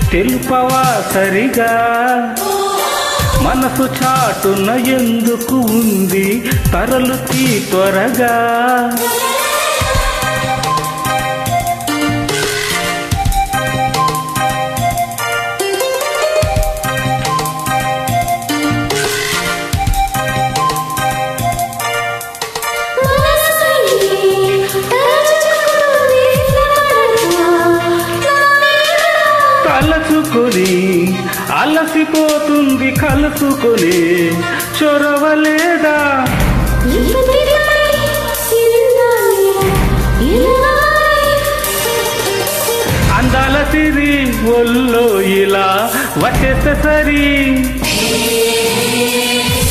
తెలుపవా సరిగా మనసు చాటున ఎందుకు ఉంది తరలు తీ త్వరగా తలచుకొని అలసిపోతుంది కలుసుకొని చొరవలేదా అందాల సిరి ఒల్లో ఇలా వచ్చేస్తే సరి